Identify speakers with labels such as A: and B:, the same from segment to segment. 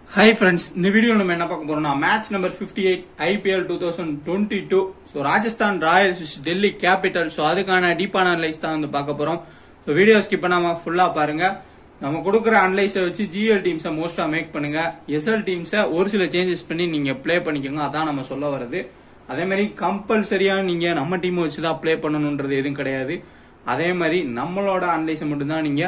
A: hi friends இந்த video நம்ம என்ன பார்க்க போறோம்னா match number 58 eight IPL two thousand twenty two so Rajasthan Royals Delhi Capital so அதுக்கான டீப்பான அனலைஸ் தான் வந்து பார்க்க போறோம் ஸோ வீடியோ ஸ்கிப் பண்ணாம ஃபுல்லா பாருங்க நம்ம கொடுக்குற அனலைஸை வச்சு ஜிஎல் டீம்ஸை மோஸ்டா மேக் பண்ணுங்க எஸ்எல் டீம்ஸை ஒரு சில சேஞ்சஸ் பண்ணி நீங்க ப்ளே பண்ணிக்கோங்க அதான் நம்ம சொல்ல வர்றது அதே மாதிரி கம்பல்சரியா நீங்க நம்ம டீம் வச்சு தான் ப்ளே பண்ணணுன்றது எதுவும் கிடையாது அதே மாதிரி நம்மளோட அனலைஸை மட்டும்தான் நீங்க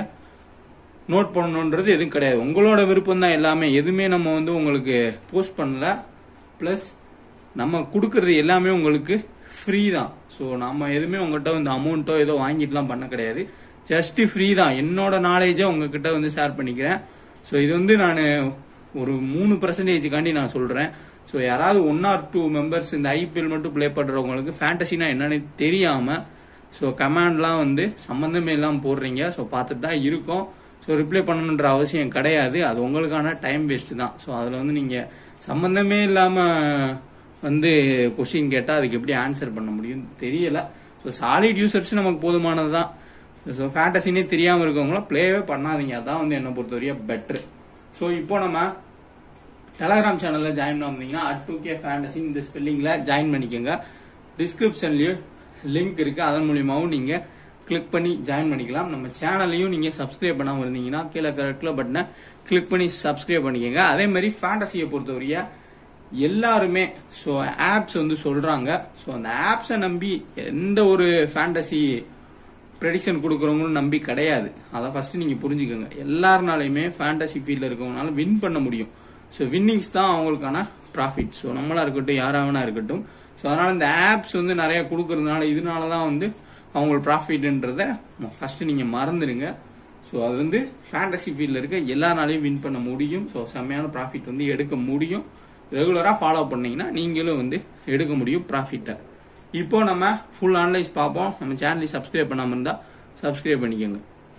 A: நோட் பண்ணணுன்றது எதுவும் கிடையாது உங்களோட விருப்பம் தான் எல்லாமே எதுவுமே நம்ம வந்து உங்களுக்கு போஸ்ட் பண்ணல ப்ளஸ் நம்ம கொடுக்கறது எல்லாமே உங்களுக்கு ஃப்ரீ தான் ஸோ நம்ம எதுவுமே உங்கள்கிட்ட வந்து அமௌண்ட்டோ ஏதோ வாங்கிட்டுலாம் பண்ண கிடையாது ஜஸ்ட் ஃப்ரீ தான் என்னோட நாலேஜை உங்ககிட்ட வந்து ஷேர் பண்ணிக்கிறேன் ஸோ இது வந்து நான் ஒரு மூணு பர்சன்டேஜுக்காண்டி நான் சொல்கிறேன் ஸோ யாராவது ஒன் ஆர் டூ மெம்பர்ஸ் இந்த ஐபிஎல் மட்டும் ப்ளே பண்ணுறவங்களுக்கு ஃபேண்டசினா என்னன்னு தெரியாமல் ஸோ கமாண்ட்லாம் வந்து சம்மந்தமே இல்லாமல் போடுறீங்க ஸோ பார்த்துட்டு தான் இருக்கோம் ஸோ ரிப்ளை பண்ணணுன்ற அவசியம் கிடையாது அது உங்களுக்கான டைம் வேஸ்ட் தான் ஸோ அதில் வந்து நீங்கள் சம்மந்தமே இல்லாமல் வந்து கொஸ்டின் கேட்டால் அதுக்கு எப்படி ஆன்சர் பண்ண முடியும் தெரியல ஸோ சாலிட் யூசர்ஸ் நமக்கு போதுமானது தான் ஸோ ஃபேண்டசினே தெரியாமல் இருக்கவங்களாம் ப்ளேவே பண்ணாதீங்க அதான் வந்து என்னை பொறுத்தவரையும் பெட்ரு ஸோ இப்போ நம்ம டெலகிராம் சேனலில் ஜாயின் பண்ண வந்தீங்கன்னா அட் டூ கே ஃபேண்டசி இந்த ஸ்பெல்லிங்கில் ஜாயின் பண்ணிக்கோங்க டிஸ்கிரிப்ஷன்லேயும் லிங்க் இருக்குது அதன் மூலியமாகவும் நீங்கள் கிளிக் பண்ணி ஜாயின் பண்ணிக்கலாம் நம்ம சேனலையும் நீங்கள் சப்ஸ்கிரைப் பண்ணாமல் இருந்தீங்கன்னா கீழே கரெக்டில் பட்டனை கிளிக் பண்ணி சப்ஸ்கிரைப் பண்ணிக்கோங்க அதே மாதிரி ஃபேண்டசியை பொறுத்தவரைய எல்லாருமே ஸோ ஆப்ஸ் வந்து சொல்கிறாங்க ஸோ அந்த ஆப்ஸை நம்பி எந்த ஒரு ஃபேண்டசி ப்ரெடிக்ஷன் கொடுக்குறவங்களும் நம்பி கிடையாது அதை ஃபர்ஸ்ட் நீங்கள் புரிஞ்சுக்கோங்க எல்லாருனாலையுமே ஃபேண்டசி ஃபீல்டில் இருக்கவங்களால வின் பண்ண முடியும் ஸோ வின்னிங்ஸ் தான் அவங்களுக்கான ப்ராஃபிட் ஸோ நம்மளா இருக்கட்டும் யாராவனா இருக்கட்டும் ஸோ அதனால் இந்த ஆப்ஸ் வந்து நிறைய கொடுக்கறதுனால இதனால தான் வந்து அவங்களுக்கு ப்ராஃபிட்ன்றத ஃபர்ஸ்ட் நீங்கள் மறந்துடுங்க ஸோ அது வந்து ஃபேண்டசி ஃபீல்டில் இருக்க எல்லாராலையும் வின் பண்ண முடியும் ஸோ செம்மையான ப்ராஃபிட் வந்து எடுக்க முடியும் ரெகுலராக ஃபாலோ பண்ணீங்கன்னா நீங்களும் வந்து எடுக்க முடியும் ப்ராஃபிட்டை இப்போ நம்ம ஃபுல் அனலைஸ் பார்ப்போம் நம்ம சேனலை சப்ஸ்கிரைப் பண்ணாமல் இருந்தால் சப்ஸ்கிரைப் பண்ணிக்கோங்க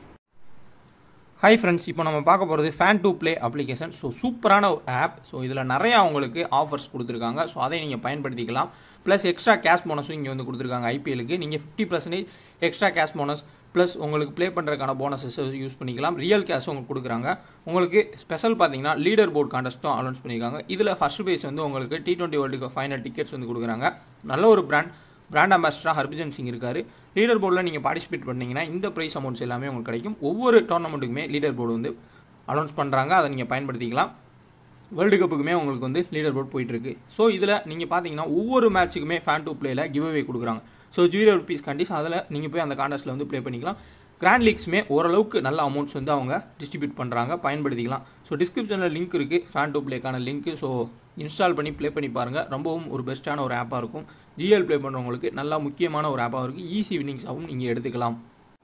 A: ஹாய் ஃப்ரெண்ட்ஸ் இப்போ நம்ம பார்க்க போகிறது fan to play application so சூப்பரான ஒரு ஆப் ஸோ இதில் நிறையா உங்களுக்கு ஆஃபர்ஸ் கொடுத்துருக்காங்க ஸோ அதை நீங்கள் பயன்படுத்திக்கலாம் ப்ளஸ் எக்ஸ்ட்ரா கேஷ் போனஸும் இங்கே வந்து கொடுத்துருக்காங்க ஐபிஎலுக்கு நீங்கள் fifty percentage extra cash bonus plus உங்களுக்கு ப்ளே பண்ணுறதுக்கான போனஸஸ் யூஸ் பண்ணிக்கலாம் ரியல் கேஷும் உங்களுக்கு கொடுக்குறாங்க உங்களுக்கு ஸ்பெஷல் பார்த்தீங்கன்னா லீடர் போர்ட் கான்டெஸ்ட்டும் அனௌன்ஸ் பண்ணியிருக்காங்க இதில் ஃபர்ஸ்ட் பேஸ் வந்து உங்களுக்கு T twenty world final tickets வந்து கொடுக்குறாங்க நல்ல ஒரு பிராண்ட் பிராண்ட் அம்பாசிடராக ஹர்பஜன் சிங் இருக்காரு லீடர் போர்டில் நீங்கள் பார்ட்டிசிபேட் பண்ணீங்கன்னா இந்த ப்ரைஸ் அமௌண்ட்ஸ் எல்லாமே உங்களுக்கு கிடைக்கும் ஒவ்வொரு டோர்னமெண்ட்டுக்குமே லீடர் போர்டு வந்து அனௌன்ஸ் பண்ணுறாங்க அதை நீங்கள் பயன்படுத்திக்கலாம் வேர்ல்டு கப்புக்குமே உங்களுக்கு வந்து லீடர் போர்ட் போயிட்டு இருக்கு ஸோ இதில் நீங்கள் பார்த்தீங்கன்னா ஒவ்வொரு மேட்ச்சுக்குமே ஃபேன் டூ பிளேயில் கிவ் அவே கொடுக்குறாங்க ஸோ ஜீரோ ருபீஸ் கண்டிஸ் அதில் நீங்கள் போய் அந்த கான்டெஸ்ட்டில் வந்து ப்ளே பண்ணிக்கலாம் கிராண்ட் லீக்ஸுமே ஓரளவுக்கு நல்ல அமௌண்ட்ஸ் வந்து அவங்க டிஸ்ட்ரிபியூட் பண்ணுறாங்க பயன்படுத்திக்கலாம் ஸோ டிஸ்கிரிப்ஷனில் லிங்க் இருக்குது ஃபேன் டூ ப்ளேக்கான லிங்க் ஸோ இன்ஸ்டால் பண்ணி ப்ளே பண்ணி பாருங்கள் ரொம்பவும் ஒரு பெஸ்ட்டான ஒரு ஆப்பாக இருக்கும் ஜிஎல் ப்ளே பண்ணுறவங்களுக்கு நல்லா முக்கியமான ஒரு ஆப்பாக இருக்குது ஈஸி வின்னிங்ஸாகவும் நீங்கள் எடுத்துக்கலாம்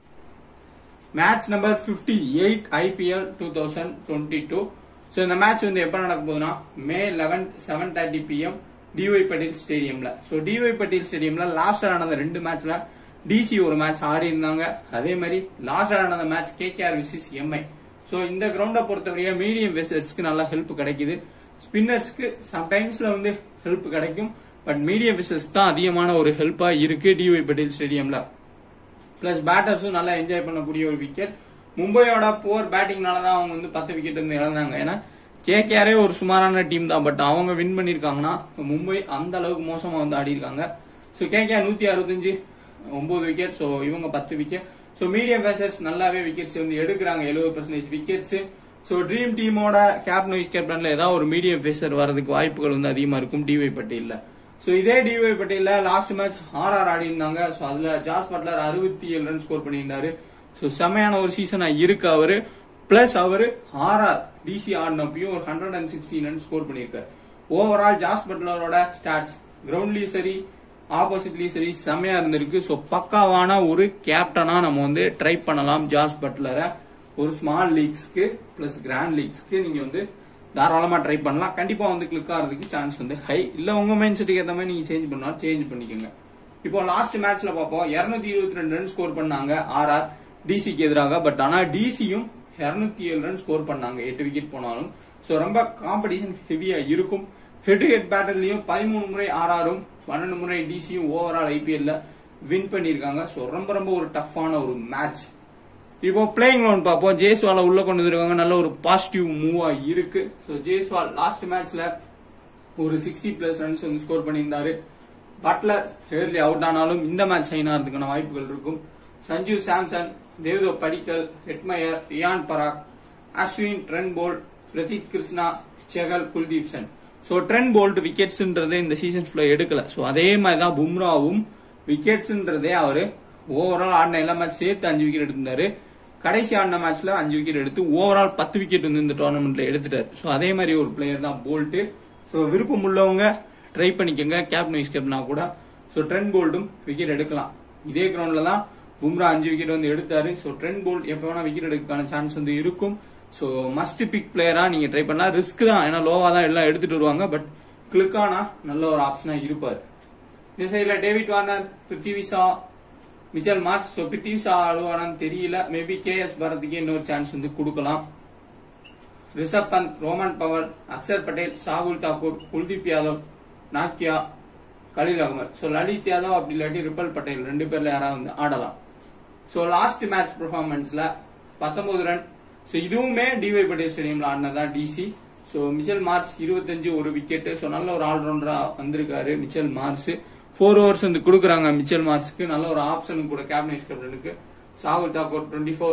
A: match number fifty eight IPL two thousand twenty two so இந்த மேட்ச் வந்து எப்போ நடக்க போகுதுன்னா May eleventh seven thirty PM DY Patil ஸ்டேடியம்ல ஸோ டிஒய் பட்டேல் ஸ்டேடியம்ல லாஸ்டா நடந்த ரெண்டு மேட்ச்ல டிசி ஒரு மேட்ச் ஆடி இருந்தாங்க அதே மாதிரி லாஸ்டா நடந்த match KKR versus MI so இந்த கிரவுண்டை பொறுத்தவரைய மீடியம் வெசர்ஸ்க்கு நல்லா ஹெல்ப் கிடைக்குது ஸ்பின்னர்ஸ்க்கு சம்டைம்ஸ்ல வந்து ஹெல்ப் கிடைக்கும் பட் மீடியம் விசஸ் தான் அதிகமான ஒரு ஹெல்ப்பா இருக்கு டிஒய் பட்டேல் ஸ்டேடியம்ல பிளஸ் பேட்டர்ஸும் நல்லா என்ஜாய் பண்ணக்கூடிய ஒரு விக்கெட் மும்பையோட போர் பேட்டிங்னால தான் அவங்க வந்து பத்து விக்கெட் வந்து இழந்தாங்க ஏன்னா கேகேஆரே ஒரு சுமாரான டீம் தான் பட் அவங்க வின் பண்ணிருக்காங்கன்னா மும்பை அந்த அளவுக்கு மோசமா வந்து ஆடி இருக்காங்க ஸோ கேகேஆர் நூத்தி அறுபத்தஞ்சு ஒன்பது விக்கெட் ஸோ இவங்க பத்து விக்கெட் ஸோ மீடியம் பேசர்ஸ் நல்லாவே விக்கெட்ஸ் வந்து எடுக்கிறாங்க எழுபது பர்சன்டேஜ் விக்கெட்ஸ் ஸோ ட்ரீம் டீமோட கேப்டன் வைஸ் கேப்டன்ல ஏதாவது ஒரு மீடியம் பேசர் வரதுக்கு வாய்ப்புகள் வந்து அதிகமா இருக்கும் டிஒய் பட்டேல்ல ஸோ இதே டிஒய் பட்டேல்ல லாஸ்ட் மேட்ச் ஆர்ஆர் ஆடி இருந்தாங்க ஸோ அதுல ஜாஸ் பட்லர் அறுபத்தி ஏழு ரன் ஸ்கோர் பண்ணியிருந்தாரு ஸோ செமையான ஒரு சீசனா இருக்கு அவரு பிளஸ் அவரு ஆர்ஆர் டிசி ஆடினப்பையும் ஒரு hundred and sixteen run score பண்ணியிருக்காரு ஓவரால் ஜாஸ் பட்லரோட ஸ்டாட்ஸ் கிரவுண்ட்லயும் சரி ஆப்போசிட்லயும் சரி செமையா இருந்திருக்கு ஸோ பக்காவான ஒரு கேப்டனா நம்ம வந்து ட்ரை பண்ணலாம் ஜாஸ் பட்லரை ஒரு ஸ்மால் லீக்ஸ்க்கு பிளஸ் கிராண்ட் லீக்ஸ்க்கு நீங்க வந்து தாராளமா ட்ரை பண்ணலாம் கண்டிப்பா வந்து கிளிக் ஆகிறதுக்கு சான்ஸ் வந்து ஹை இல்ல உங்க மைண்ட் செட்டுக்கு ஏற்ற மாதிரி நீங்க சேஞ்ச் பண்ணாலும் சேஞ்ச் பண்ணிக்கோங்க இப்போ லாஸ்ட் மேட்ச்ல பார்ப்போம் இருநூத்தி இருபத்தி ரெண்டு ரன் ஸ்கோர் பண்ணாங்க ஆர்ஆர் டிசிக்கு எதிராக பட் ஆனா டிசியும் இருநூத்தி ஏழு ரன் ஸ்கோர் பண்ணாங்க எட்டு விக்கெட் போனாலும் ஸோ ரொம்ப காம்படிஷன் ஹெவியா இருக்கும் ஹெட் ஹெட் பேட்டர்லயும் பதிமூணு முறை ஆர்ஆரும் பன்னெண்டு முறை டிசியும் ஓவரால் ஐபிஎல்ல வின் பண்ணியிருக்காங்க ஸோ ரொம்ப ரொம்ப ஒரு டஃப்பான ஒரு மேட்ச் இப்போ பிளேயிங் லோன் பார்ப்போம் ஜேஸ்வால உள்ள கொண்டு வந்துருக்காங்க நல்ல ஒரு பாசிட்டிவ் மூவா இருக்கு ஸோ ஜேஸ்வால் லாஸ்ட் மேட்ச்ல ஒரு சிக்ஸ்டி பிளஸ் ரன்ஸ் வந்து ஸ்கோர் பண்ணியிருந்தாரு பட்லர் ஏர்லி அவுட் ஆனாலும் இந்த மேட்ச் சைன் ஆகிறதுக்கான வாய்ப்புகள் இருக்கும் Sanju Samson Devdutt Padikkal Hetmyer Riyan Parag Ashwin Trent Boult Prasidh Krishna Chahal Kuldeep Sen so Trent Boult விக்கெட்ஸ்ன்றது இந்த சீசன் ஃபுல்லாக எடுக்கல ஸோ அதே மாதிரி தான் பும்ராவும் விக்கெட்ஸ்ன்றதே அவரு ஓவரால் ஆடின எல்லா மேட்ச் சேர்த்து அஞ்சு விக்கெட் எடுத்திருந்தாரு கடைசி ஆடின மேட்ச்ல அஞ்சு விக்கெட் எடுத்து ஓவரால் பத்து விக்கெட் வந்து இந்த டோர்னமெண்ட்ல எடுத்துட்டாரு ஸோ அதே மாதிரி ஒரு பிளேயர் தான் போல்ட்டு ஸோ விருப்பம் உள்ளவங்க ட்ரை பண்ணிக்கோங்க கேப்டன் வைஸ் கேப்டனா கூட ஸோ ட்ரென் போல்ட்டும் விக்கெட் எடுக்கலாம் இதே கிரவுண்ட்ல தான் பும்ரா அஞ்சு விக்கெட் வந்து எடுத்தாரு ஸோ ட்ரென் போல்ட் எப்போ வேணா விக்கெட் எடுக்கான சான்ஸ் வந்து இருக்கும் ஸோ மஸ்ட் பிக் பிளேயரா நீங்க ட்ரை பண்ணலாம் ரிஸ்க் தான் ஏன்னா லோவா தான் எல்லாம் எடுத்துட்டு வருவாங்க பட் கிளிக் ஆனா நல்ல ஒரு ஆப்ஷனா இருப்பாரு இந்த சைட்ல David Warner Prithvi Shaw Mitchell Marsh so Prithvi Shaw ஆடுவானான்னு தெரியல மேபி கேஎஸ் பாரதிக்கு இன்னொரு சான்ஸ் வந்து கொடுக்கலாம் ரிஷப் பந்த் ரோமன் பவல் அக்சர் பட்டேல் சாகுல் தாக்கூர் குல்தீப் யாதவ் நாக்கியா கலீல் அகமது ஸோ லலித் யாதவ் அப்படி இல்லாட்டி ரிப்பல் பட்டேல் ரெண்டு பேர்ல யாராவது வந்து ஆடலாம் ஸோ லாஸ்ட் மேட்ச் பெர்ஃபார்மன்ஸ்ல பத்தொன்பது ரன் ஸோ இதுவுமே டிஒய் பட்டேல் ஸ்டேடியம்ல ஆடினதா டிசி ஸோ மிச்சல் மார்ஸ் இருபத்தஞ்சு ஒரு விக்கெட் ஸோ நல்ல ஒரு ஆல்ரவுண்டரா வந்திருக்காரு மிச்சல் மார்ஸ் ஃபோர் ஓவர்ஸ் வந்து கொடுக்குறாங்க மிச்சல் மார்ஸ்க்கு நல்ல ஒரு ஆப்ஷன் கூட கேப்டன் வைஸ் கேப்டனுக்கு சாகுல் தாக்கூர் டுவெண்ட்டி ஃபோர்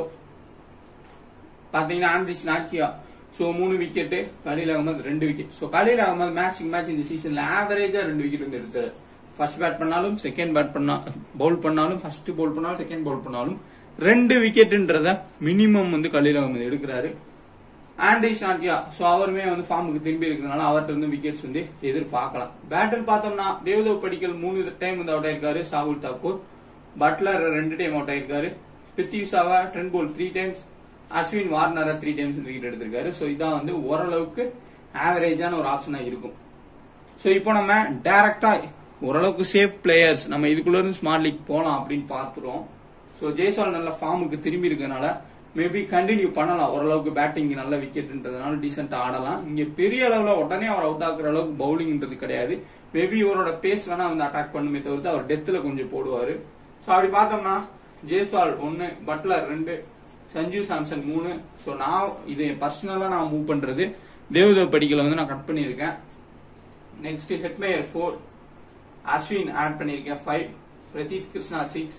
A: பாத்தீங்கன்னா ஆண்ட்ரிஸ் நாச்சியா ஸோ மூணு விக்கெட் கலீல் அகமது ரெண்டு wicket so Khaleel Ahmed matching match இந்த சீசன்ல ஆவரேஜா ரெண்டு விக்கெட் வந்து எடுத்தாரு ஃபர்ஸ்ட் பேட் பண்ணாலும் செகண்ட் பேட் பண்ணா பவுல் பண்ணாலும் ஃபர்ஸ்ட் பவுல் பண்ணாலும் செகண்ட் பவுல் பண்ணாலும் ரெண்டு விக்கெட்ன்றத மினிமம் வந்து கலீல் அகமது எடுக்கிறாரு ஆண்ட்ரிஸ் நாட்டியா ஸோ அவருமே வந்து ஃபார்முக்கு திரும்பி இருக்கிறதுனால அவர்கிட்ட இருந்து விக்கெட்ஸ் வந்து எதிர்பார்க்கலாம் பேட்டில் பார்த்தோம்னா தேவதவ் படிக்கல் மூணு டைம் வந்து அவுட் ஆயிருக்காரு சாகுல் தாக்கூர் பட்லர் ரெண்டு டைம் அவுட் ஆயிருக்காரு பிருத்திவி ஷாவா Trent Boult three times Ashwin வார்னரா த்ரீ டைம்ஸ் விக்கெட் எடுத்திருக்காரு ஸோ இதான் வந்து ஓரளவுக்கு ஆவரேஜான ஒரு ஆப்ஷனா இருக்கும் ஸோ இப்போ நம்ம டைரக்டா ஓரளவுக்கு சேஃப் பிளேயர்ஸ் நம்ம இதுக்குள்ள இருந்து ஸ்மார்ட் லீக் போலாம் அப்படின்னு பார்த்துறோம் ஸோ ஜெய்சால் நல்ல ஃபார்முக்கு திரும்பி இருக்கனால மேபி கண்டினியூ பண்ணலாம் ஓரளவுக்கு பேட்டிங் நல்ல விக்கெட்ன்றதுனால டீசெண்டா ஆடலாம் இங்க பெரிய அளவுல உடனே அவர் அவுட் ஆகுற அளவுக்கு பவுலிங்ன்றது கிடையாது மேபி இவரோட பேஸ் வேணா வந்து அட்டாக் பண்ணுமே தவிர்த்து அவர் டெத்துல கொஞ்சம் போடுவாரு ஸோ அப்படி பார்த்தோம்னா ஜெய்ஸ்வால் ஒன்னு பட்லர் ரெண்டு சஞ்சு சாம்சன் மூணு ஸோ நான் இது பர்சனலா நான் மூவ் பண்றது தேவதேவ் படிக்கல வந்து நான் கட் பண்ணியிருக்கேன் next Hetmyer four Ashwin add பண்ணியிருக்கேன் five Prasidh Krishna six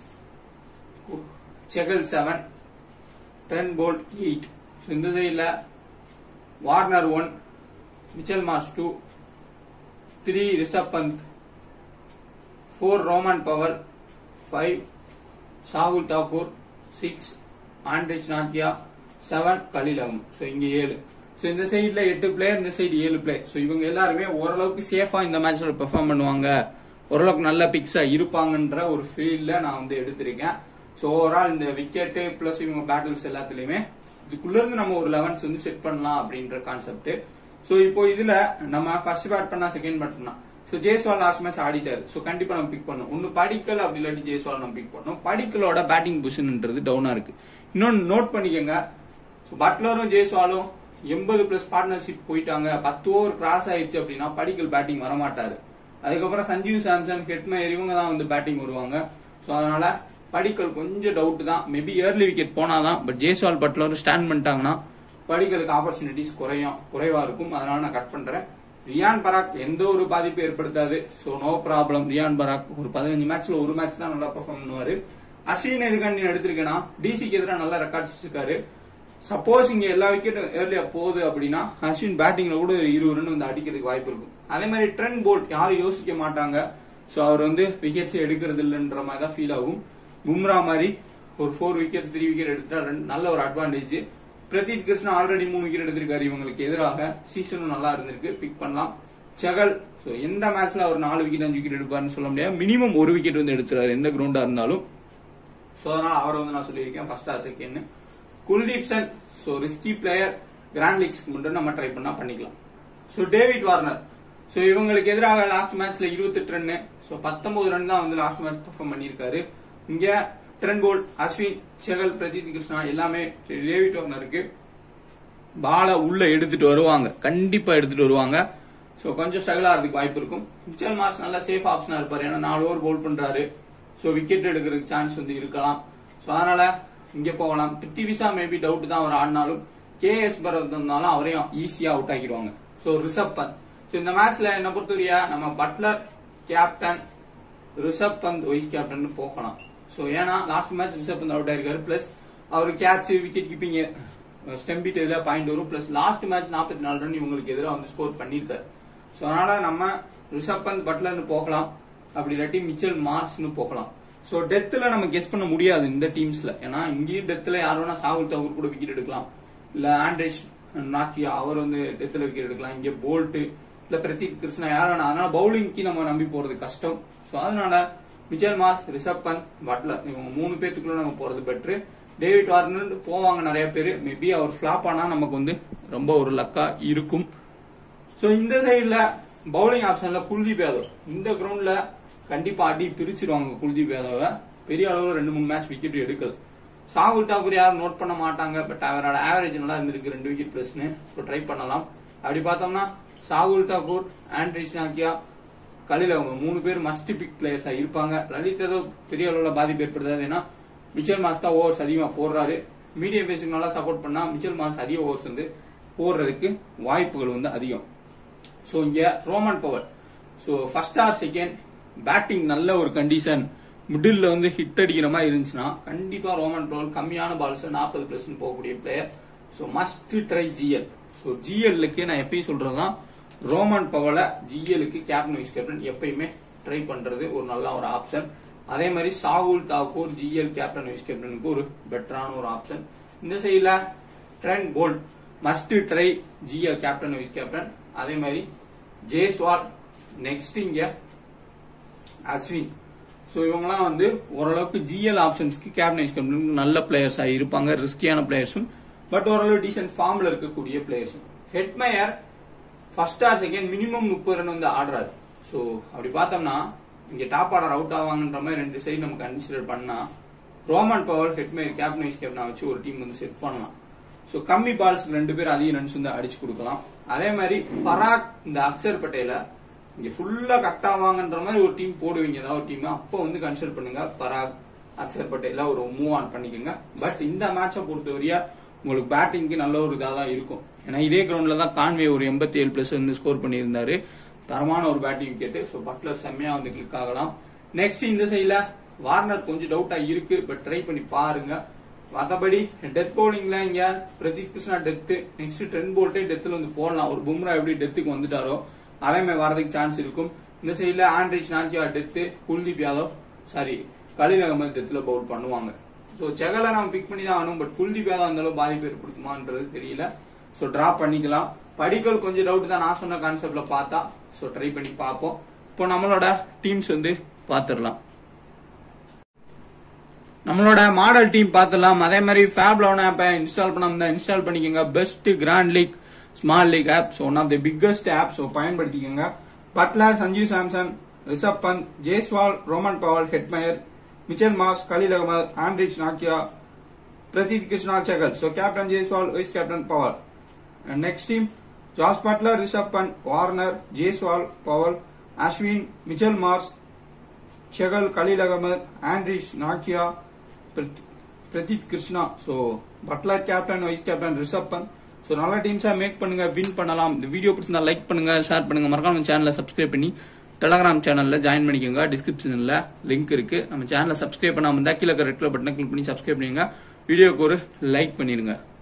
A: Chahal seven Trent Boult eight so இந்த சைடில் Warner one Mitchell Marsh two three Rishabh Pant four Rovman Powell five Shardul Thakur six Anrich Nortje seven Khaleel அகம் ஸோ இங்க ஏழு ஸோ இந்த சைடுல எட்டு பிளேயர் இந்த சைடு ஏழு பிளேயர் ஸோ இவங்க எல்லாருமே ஓரளவுக்கு சேஃபா இந்த மேட்ச்ல பெர்ஃபார்ம் பண்ணுவாங்க ஓரளவுக்கு நல்ல பிக்ஸா இருப்பாங்கன்ற ஒரு ஃபீல்ட்ல நான் வந்து எடுத்திருக்கேன் ஸோ ஓவரால் இந்த விக்கெட்டு பிளஸ் இவங்க பேட்டில்ஸ் எல்லாத்துலயுமே இதுக்குள்ள இருந்து நம்ம ஒரு லெவன்ஸ் வந்து செட் பண்ணலாம் அப்படின்ற கான்செப்ட் ஸோ இப்போ இதுல நம்ம ஃபர்ஸ்ட் பேட் பண்ணா செகண்ட் பேட் பண்ணா ஸோ ஜெய்ஸ்வால் லாஸ்ட் மேட்ச் ஆடிட்டாரு ஸோ கண்டிப்பா நம்ம பிக் பண்ணோம் ஒன்னு படிக்கல் அப்படி இல்லாட்டி ஜெய்ஸ்வால் நம்ம பிக் பண்ணோம் படிக்கலோட பேட்டிங் பொசிஷன்ன்றது டவுனா இருக்கு இன்னொன்னு நோட் பண்ணிக்கோங்க ஸோ பட்லரும் ஜெய்ஸ்வாலும் எண்பது பிளஸ் பார்ட்னர்ஷிப் போயிட்டாங்க பத்து ஓவர் கிராஸ் ஆயிடுச்சு அப்படின்னா படிக்கல் பேட்டிங் வரமாட்டாரு அதுக்கப்புறம் சஞ்சீவ் சாம்சன் ஹெட்மயர் இவங்க தான் வந்து பேட்டிங் வருவாங்க ஸோ அதனால படிக்கல் கொஞ்சம் டவுட் தான் மேபி ஏர்லி விக்கெட் போனாதான் பட் ஜெய்ஸ்வால் பட்லர் ஸ்டாண்ட் பண்ணிட்டாங்கன்னா படிக்கலுக்கு ஆப்பர்ச்சுனிட்டிஸ் குறையும் குறைவா இருக்கும் அதனால நான் கட் பண்றேன் ரியான் பராக் எந்த ஒரு பாதிப்பு ஏற்படுத்தாது so no problem Riyan Parag ஒரு பதினஞ்சு மேட்ச்ல ஒரு மேட்ச் தான் நல்லா பெர்ஃபார்ம் பண்ணுவாரு அஸ்வின் எதுக்காண்டி நான் எடுத்திருக்கேன்னா டிசிக்கு எதிராக நல்ல ரெக்கார்ட்ஸ் வச்சிருக்காரு சப்போஸ் இங்க எல்லா விக்கெட்டும் ஏர்லியா போகுது அப்படின்னா அஸ்வின் பேட்டிங்ல கூட ஒரு இருபது ரன் வந்து அடிக்கிறதுக்கு வாய்ப்பு இருக்கும் அதே மாதிரி ட்ரெண்ட் போல்ட் யாரும் யோசிக்க மாட்டாங்க சோ அவர் வந்து விக்கெட்ஸ் எடுக்கிறது இல்லைன்ற மாதிரி தான் ஃபீல் ஆகும் பும்ரா மாதிரி ஒரு ஃபோர் விக்கெட் த்ரீ விக்கெட் எடுத்துட்டா ரெண்டு- நல்ல ஒரு அட்வான்டேஜ் பிரதீப் கிருஷ்ணா ஆல்ரெடி மூணு விக்கெட் எடுத்திருக்காரு இவங்களுக்கு எதிராக சீசனும் நல்லா இருந்திருக்கு பிக் பண்ணலாம் செகல் சோ எந்த மேட்ச்ல அவர் நாலு விக்கெட் அஞ்சு விக்கெட் எடுப்பாருன்னு சொல்ல முடியாது மினிமம் ஒரு விக்கெட் வந்து எடுத்துறாரு எந்த கிரவுண்டா இருந்தாலும் சோ அதனால அவரை வந்து நான் சொல்லியிருக்கேன் first or second Kuldeep Sen so risky player grand லீக்ஸ்க்கு மட்டும் நம்ம ட்ரை பண்ணா பண்ணிக்கலாம் சோ டேவிட் வார்னர் சோ இவங்களுக்கு எதிராக லாஸ்ட் மேட்ச்ல 28 ரன் சோ 19 ரன் தான் வந்து லாஸ்ட் மேட்ச் பெர்ஃபார்ம் பண்ணியிருக்காரு இங்க ட்ரென் போல்ட் அஸ்வின் செகல் பிரதீத் கிருஷ்ணா எல்லாமே டேவிட் வார்னருக்கு பால உள்ள எடுத்துட்டு வருவாங்க கண்டிப்பா எடுத்துட்டு வருவாங்க சோ கொஞ்சம் ஸ்ட்ரகிள் ஆகிறதுக்கு வாய்ப்பு இருக்கும் மிச்சல் மார்க்ஸ் நல்ல சேஃப் ஆப்ஷனா இருப்பாரு ஏன்னா நாலு ஓவர் பவுல் பண்றாரு சோ விக்கெட் எடுக்கிறதுக்கு சான்ஸ் வந்து இருக்கலாம் சோ அதனால இங்க போகலாம் பிருத்திவிஷா மேபி டவுட் தான் அவர் ஆடினாலும் கேஎஸ் பரத் இருந்தாலும் அவரையும் ஈஸியா அவுட் ஆக்கிடுவாங்க ஸோ ரிஷப் பந்த் ஸோ இந்த மேட்ச்ல என்ன பொறுத்தவரையா நம்ம Buttler captain Rishabh Pant vice captain போகலாம் ஸோ ஏன்னா last match Rishabh Pant out ஆயிருக்காரு பிளஸ் அவர் கேட்ச் விக்கெட் கீப்பிங் ஸ்டெம்பிட் இதுல பாயிண்ட் வரும் பிளஸ் லாஸ்ட் மேட்ச் நாற்பத்தி நாலு ரன் இவங்களுக்கு எதிராக வந்து ஸ்கோர் பண்ணியிருக்காரு ஸோ அதனால நம்ம ரிஷப் பந்த் பட்லர்னு போகலாம் அப்படி இல்லாட்டி மிச்சல் மார்ஸ்னு போகலாம் ஸோ டெத்தில் நம்ம கெஸ் பண்ண முடியாது இந்த டீம்ஸ்ல ஏன்னா இங்கேயும் டெத்தில் யார் வேணா சாகுல் தகூர் கூட விக்கெட் எடுக்கலாம் இல்ல ஆண்ட்ரேஷ் நாட்டியா அவர் வந்து டெத்தில் விக்கெட் எடுக்கலாம் இங்க போல்ட் இல்ல பிரதீப் கிருஷ்ணா யார் வேணா அதனால பவுலிங்க்கு நம்ம நம்பி போறது கஷ்டம் ஸோ அதனால Mitchell Marsh Rishabh Pant Buttler இவங்க மூணு பேத்துக்குள்ள நம்ம போறது பெட்ரு டேவிட் வார்னர் போவாங்க நிறைய பேர் மேபி அவர் ஃபிளாப் ஆனா நமக்கு வந்து ரொம்ப ஒரு லக்கா இருக்கும் ஸோ இந்த சைடுல பவுலிங் ஆப்ஷன்ல குல்தீப் யாதவ் இந்த கிரவுண்ட்ல கண்டிப்பா அடி பிரிச்சிருவாங்க குல்தீப் யாதவ பெரிய அளவுல ரெண்டு மூணு மேட்ச் விக்கெட் எடுக்கல சாகுல் தாக்கூர் யாரும் நோட் பண்ண மாட்டாங்க பட் அவரோட ஆவரேஜ் நல்லா இருந்திருக்கு ரெண்டு விக்கெட் பிளஸ்னு ஸோ ட்ரை பண்ணலாம் அப்படி பார்த்தோம்னா சாகுல் தாக்கூர் ஆண்ட்ரிஸ் நாக்கியா கலில் அவங்க மூணு பேர் மஸ்ட் பிக் பிளேயர்ஸா இருப்பாங்க லலித் ஏதோ பெரிய அளவுல பாதிப்பு ஏற்படுத்தாது ஏன்னா மிச்சல் மாஸ் தான் ஓவர்ஸ் அதிகமா போடுறாரு மீடியம் பேசிக் நல்லா சப்போர்ட் பண்ணா மிச்சல் மாஸ் அதிக ஓவர்ஸ் வந்து போடுறதுக்கு வாய்ப்புகள் வந்து அதிகம் ஸோ இங்க Rovman Powell so first or second batting நல்ல ஒரு கண்டிஷன் மிடில் வந்து ஹிட் அடிக்கிற மாதிரி இருந்துச்சுன்னா கண்டிப்பா ரோமன் பவர் கம்மியான பால்ஸ் நாற்பது பிளஸ் போகக்கூடிய player so must try GL so ஜிஎல்லுக்கு நான் எப்பயும் சொல்றதுதான் ரோமன் பவலை ஜிஎலுக்கு கேப்டன் வைஸ் கேப்டன் எப்பயுமே ட்ரை பண்றது ஒரு நல்ல ஒரு ஆப்ஷன் அதே மாதிரி Shardul Thakur GL captain vice கேப்டனுக்கு ஒரு பெட்டரான ஒரு ஆப்ஷன் இந்த சைடுல Trent Boult must try GL captain vice captain அதே மாதிரி ஜேஸ்வால் நெக்ஸ்ட் இங்க அஸ்வின் ஸோ இவங்கலாம் வந்து ஓரளவுக்கு ஜிஎல் ஆப்ஷன்ஸ்க்கு கேப்டன் வைஸ் கேப்டன் நல்ல பிளேயர்ஸா இருப்பாங்க ரிஸ்கியான பிளேயர்ஸும் பட் ஓரளவு டீசென்ட் ஃபார்ம்ல இருக்கக்கூடிய பிளேயர்ஸும் Hetmyer first or second minimum முப்பது ரன் வந்து ஆடுறாரு ஸோ அப்படி பார்த்தோம்னா இங்க டாப் ஆர்டர் அவுட் ஆவாங்கன்ற மாதிரி ரெண்டு சைடு நம்ம கன்சிடர் பண்ணா Rovman Powell Hetmyer captain vice captain வச்சு ஒரு டீம் வந்து செட் பண்ணலாம் ஸோ கம்மி பால்ஸ் ரெண்டு பேர் அதிக ரன்ஸ் வந்து அடிச்சு கொடுக்கலாம் அதே மாதிரி பராக் இந்த அக்சர் பட்டேல இங்க ஃபுல்லா கட் ஆவாங்கன்ற மாதிரி ஒரு டீம் போடுவீங்க ஏதாவது ஒரு டீம் அப்போ வந்து கன்சிடர் பண்ணுங்க பராக் அக்சர் பட்டேல ஒரு மூவ் ஆன் பண்ணிக்கோங்க பட் இந்த மேட்சை பொறுத்தவரையா உங்களுக்கு பேட்டிங்க்கு நல்ல ஒரு இதாக தான் இருக்கும் ஏன்னா இதே கிரவுண்ட்ல தான் கான்வே ஒரு எண்பத்தி ஏழு பிளஸ் வந்து ஸ்கோர் பண்ணியிருந்தாரு தரமான ஒரு பேட்டிங் விக்கெட் ஸோ பட்லர் செம்மையா வந்து கிளிக் ஆகலாம் நெக்ஸ்ட் இந்த சைட்ல வார்னர் கொஞ்சம் டவுட்டா இருக்கு பட் ட்ரை பண்ணி பாருங்க மற்றபடி டெத் பவுலிங்ல இங்க Prasidh Krishna death next Trent போல்ட்டே டெத்தில் வந்து போடலாம் ஒரு பும்ரா எப்படி டெத்துக்கு வந்துட்டாரோ அதே மாதிரி வரதுக்கு சான்ஸ் இருக்கும் இந்த சைட்ல Anrich Nortje death Kuldeep Yadav sorry Khaleel Ahmed டெத்துல பவுல் பண்ணுவாங்க ஸோ செகலை நம்ம பிக் பண்ணி தான் ஆகணும் பட் குல்தீப் யாதவ் அந்த அளவு பாதிப்பு ஏற்படுத்துமான்றது தெரியல ஸோ டிராப் பண்ணிக்கலாம் படிக்கல் கொஞ்சம் டவுட் தான் நான் சொன்ன கான்செப்ட்ல பார்த்தா ஸோ ட்ரை பண்ணி பார்ப்போம் இப்போ நம்மளோட டீம்ஸ் வந்து பார்த்துடலாம் நம்மளோட மாடல் டீம் பார்த்துடலாம் அதே மாதிரி ஃபேப் லெவன் ஆப்பை இன்ஸ்டால் பண்ணாம இன்ஸ்டால் பண்ணிக்கோங்க best grand league small league app so one of the biggest app so பயன்படுத்திக்கோங்க Buttler Sanjeev Samson Rishabh bandh Jaiswal Rovman Powell Hetmyer Mitchell mass Khaleel Ahmed Anrich நாக்கியா பிரதீத் Krishna செகல் so captain Jaiswal vice captain power next team Jos Buttler Rishabh bandh Warner Jaiswal Powell Ashwin Mitchell Marsh செகல் Khaleel Ahmed ஆண்ட்ரிஷ் நாக்கியா பிரதீத் Krishna so Buttler captain vice captain Rishabh Pant so நல்ல டீம்ஸா make பண்ணுங்க win பண்ணலாம் இந்த video பிடிச்சிருந்தா like பண்ணுங்க share பண்ணுங்க மறக்காம சேனலை சப்ஸ்கிரைப் பண்ணி டெலகிராம் சேனல்ல ஜாயின் பண்ணிக்கோங்க டிஸ்கிரிப்ஷன்ல லிங்க் இருக்கு நம்ம சேனலை சப்ஸ்கிரைப் பண்ணாம இருந்தா கீழே ரெட் கலர் பட்டனை கிளிக் பண்ணி சப்ஸ்கிரைப் பண்ணுங்க வீடியோக்கு ஒரு லைக் பண்ணிருங்க